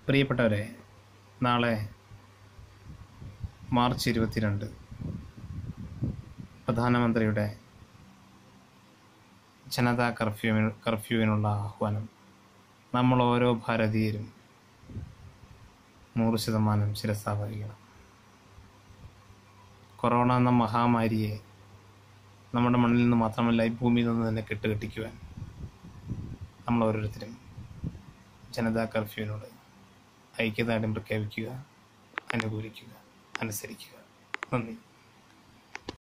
പ്രിയപ്പെട്ടവരെ നാളെ മാർച്ച് ഇരുപത്തിരണ്ട് പ്രധാനമന്ത്രിയുടെ ജനതാ കർഫ്യൂവിന് കർഫ്യൂവിനുള്ള ആഹ്വാനം നമ്മൾ ഓരോ ഭാരതീയരും നൂറ് ശതമാനം ശിരസാവഹിക്കണം കൊറോണ എന്ന മഹാമാരിയെ നമ്മുടെ മണ്ണിൽ നിന്ന് മാത്രമല്ല ഈ ഭൂമിയിൽ നിന്ന് തന്നെ കെട്ടുകെട്ടിക്കുവാൻ നമ്മൾ ഓരോരുത്തരും ജനതാ കർഫ്യൂവിനോട് ഐക്യദാർഢ്യം പ്രഖ്യാപിക്കുക അനുകൂലിക്കുക അനുസരിക്കുക നന്ദി